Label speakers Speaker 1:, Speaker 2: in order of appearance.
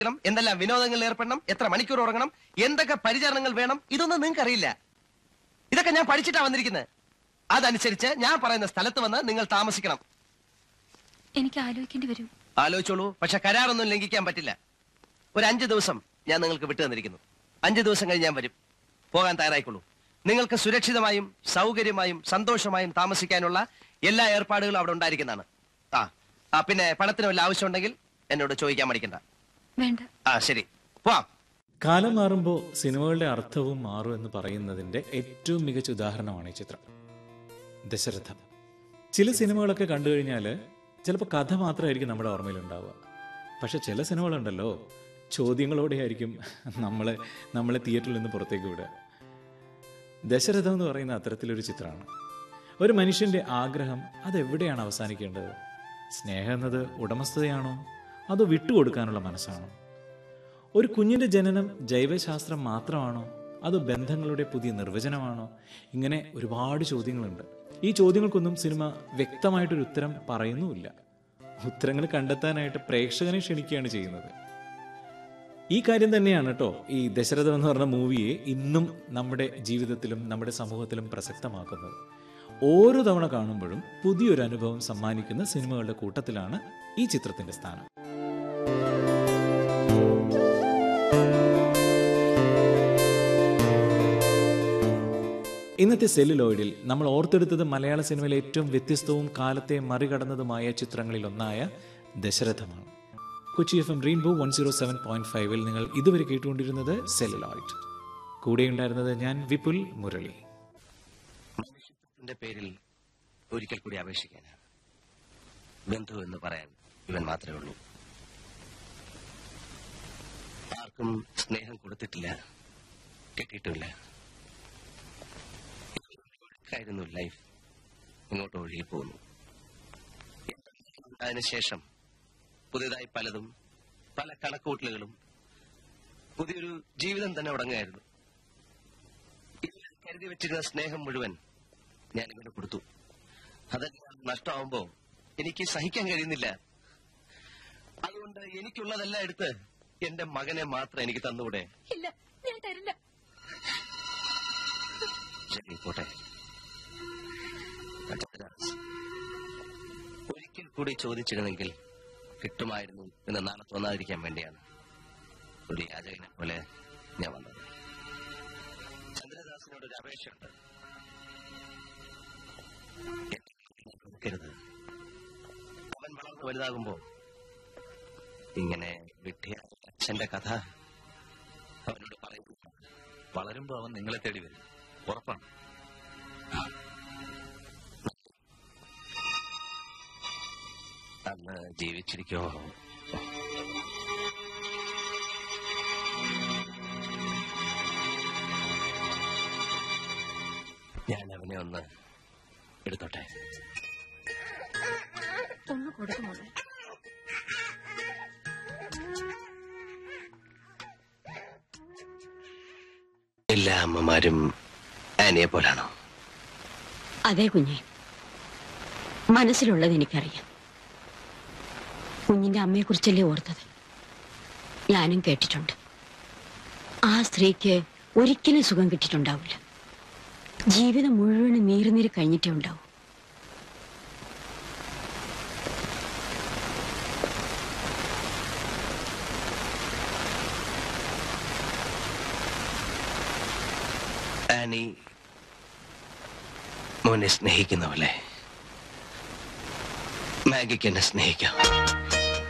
Speaker 1: ണം, എന്തെല്ലാം വിനോദങ്ങളിൽ ഏർപ്പെടണം എത്ര മണിക്കൂർ ഉറങ്ങണം എന്തൊക്കെ പരിചരണങ്ങൾ വേണം ഇതൊന്നും നിങ്ങൾക്ക് അറിയില്ല ഇതൊക്കെ ഞാൻ പഠിച്ചിട്ടാ വന്നിരിക്കുന്നത് അതനുസരിച്ച് ഞാൻ പറയുന്ന സ്ഥലത്ത് വന്ന് നിങ്ങൾ താമസിക്കണം
Speaker 2: എനിക്ക് ആലോചിക്കേണ്ടി വരും
Speaker 1: ആലോചിച്ചോളൂ പക്ഷെ കരാറൊന്നും ലംഘിക്കാൻ പറ്റില്ല ഒരു അഞ്ച് ദിവസം ഞാൻ നിങ്ങൾക്ക് വിട്ടു തന്നിരിക്കുന്നു അഞ്ച് ദിവസം കഴിഞ്ഞ് ഞാൻ വരും പോകാൻ തയ്യാറായിക്കൊള്ളൂ നിങ്ങൾക്ക് സുരക്ഷിതമായും സൗകര്യമായും സന്തോഷമായും താമസിക്കാനുള്ള എല്ലാ ഏർപ്പാടുകളും അവിടെ ഉണ്ടായിരിക്കുന്നതാണ് ആ ആ പിന്നെ പണത്തിന് വല്ല ആവശ്യമുണ്ടെങ്കിൽ എന്നോട് ചോദിക്കാൻ മടിക്കണ്ട
Speaker 2: വേണ്ട
Speaker 1: ആ ശരി പോവാം
Speaker 3: കാലം മാറുമ്പോൾ സിനിമകളുടെ അർത്ഥവും മാറും എന്ന് പറയുന്നതിന്റെ ഏറ്റവും മികച്ച ഉദാഹരണമാണ് ഈ ചിത്രം ദശരഥം ചില സിനിമകളൊക്കെ കണ്ടു കഴിഞ്ഞാൽ ചിലപ്പോൾ കഥ മാത്രമായിരിക്കും നമ്മുടെ ഓർമ്മയിൽ ഉണ്ടാവുക പക്ഷെ ചില സിനിമകളുണ്ടല്ലോ ചോദ്യങ്ങളോടെ ആയിരിക്കും നമ്മളെ നമ്മളെ തിയേറ്ററിൽ നിന്ന് പുറത്തേക്ക് വിടുക ദശരഥം എന്ന് പറയുന്ന അത്തരത്തിലൊരു ചിത്രമാണ് ഒരു മനുഷ്യന്റെ ആഗ്രഹം അതെവിടെയാണ് അവസാനിക്കേണ്ടത് സ്നേഹം എന്നത് ഉടമസ്ഥതയാണോ അതോ വിട്ടുകൊടുക്കാനുള്ള മനസ്സാണോ ഒരു കുഞ്ഞിന്റെ ജനനം ജൈവശാസ്ത്രം മാത്രമാണോ അതോ ബന്ധങ്ങളുടെ പുതിയ നിർവചനമാണോ ഇങ്ങനെ ഒരുപാട് ചോദ്യങ്ങളുണ്ട് ഈ ചോദ്യങ്ങൾക്കൊന്നും സിനിമ വ്യക്തമായിട്ടൊരു ഉത്തരം പറയുന്നുമില്ല ഉത്തരങ്ങൾ കണ്ടെത്താനായിട്ട് പ്രേക്ഷകനെ ക്ഷണിക്കുകയാണ് ചെയ്യുന്നത് ഈ കാര്യം തന്നെയാണ് കേട്ടോ ഈ ദശരഥം എന്ന് പറഞ്ഞ മൂവിയെ ഇന്നും നമ്മുടെ ജീവിതത്തിലും നമ്മുടെ സമൂഹത്തിലും പ്രസക്തമാക്കുന്നത് ഓരോ തവണ കാണുമ്പോഴും പുതിയൊരു അനുഭവം സമ്മാനിക്കുന്ന സിനിമകളുടെ കൂട്ടത്തിലാണ് ഈ ചിത്രത്തിന്റെ സ്ഥാനം ഇന്നത്തെ സെല്ലുലോയിഡിൽ നമ്മൾ ഓർത്തെടുത്തത് മലയാള സിനിമയിലെ ഏറ്റവും വ്യത്യസ്തവും കാലത്തെ മറികടന്നതുമായ ചിത്രങ്ങളിൽ ഒന്നായ ദശരഥമാണ് Kochi F M rainbow one zero seven point ഫൈവിൽ നിങ്ങൾ ഇതുവരെ കേട്ടുകൊണ്ടിരുന്നത് സെല്ലുലോയിഡ് കൂടെയുണ്ടായിരുന്നത് ഞാൻ വിപുൽ മുരളി
Speaker 1: എന്റെ പേരിൽ ഒരിക്കൽ കൂടി അപേക്ഷിക്കാനാണ് ബന്ധു എന്ന് പറയാൻ ഇവൻ മാത്രമേ ഉള്ളൂ ആർക്കും സ്നേഹം കൊടുത്തിട്ടില്ല കിട്ടിയിട്ടുമില്ല ആയിരുന്നു ലൈഫ് ഇങ്ങോട്ട് ഒഴുകി പോകുന്നു അതിനുശേഷം പുതിയതായി പലതും പല കണക്കൂട്ടലുകളും പുതിയൊരു ജീവിതം തന്നെ തുടങ്ങുകയായിരുന്നു ഇതിൽ കരുതി വെച്ചിരുന്ന സ്നേഹം മുഴുവൻ ഞാൻ ഇവന് കൊടുത്തു അതെല്ലാം നഷ്ടമാവുമ്പോ എനിക്ക് സഹിക്കാൻ കഴിയുന്നില്ല അതുകൊണ്ട് എനിക്കുള്ളതെല്ലാം എടുത്ത് എന്റെ മകനെ മാത്രം എനിക്ക് തന്നുകൂടെ
Speaker 2: ഇല്ല ഞാൻ തരില്ല
Speaker 1: ശരി പോട്ടെ ഒരിക്കൽ കൂടി ചോദിച്ചിരുന്നെങ്കിൽ കിട്ടുമായിരുന്നു എന്ന് നാളെ തോന്നാതിരിക്കാൻ വേണ്ടിയാണ് ഒരു യാചകനെ പോലെ ഞാൻ വന്നത് ചന്ദ്രദാസിനോട് ഒരു അപേക്ഷയുണ്ട് എന്നെ വെറുക്കരുത് അവൻ വളർന്നു വലുതാകുമ്പോ ഇങ്ങനെ വിട്ടിയ അച്ഛന്റെ കഥ അവനോട് പറയുന്നു
Speaker 4: വളരുമ്പോ അവൻ നിങ്ങളെ തേടി വരും ഉറപ്പാണ്
Speaker 1: അന്ന് ജീവിച്ചിരിക്കോ ഞാൻ അവനെ ഒന്ന് എടുത്തോട്ടെ
Speaker 2: ഒന്ന് കൊടുക്കുമോ
Speaker 1: എല്ലാ അമ്മമാരും ആനിയെ പോലാണോ
Speaker 5: അതെ കുഞ്ഞെ മനസ്സിലുള്ളത് എനിക്കറിയാം കുഞ്ഞിന്റെ അമ്മയെക്കുറിച്ചല്ലേ ഓർത്തത് ഞാനും കേട്ടിട്ടുണ്ട് ആ സ്ത്രീക്ക് ഒരിക്കലും സുഖം കിട്ടിയിട്ടുണ്ടാവില്ല ജീവിതം മുഴുവനും നീറുനീര് കഴിഞ്ഞിട്ടേ ഉണ്ടാവൂ
Speaker 1: ആനി മോനെ സ്നേഹിക്കുന്ന പോലെ മാഗിക്ക് എന്നെ സ്നേഹിക്കാം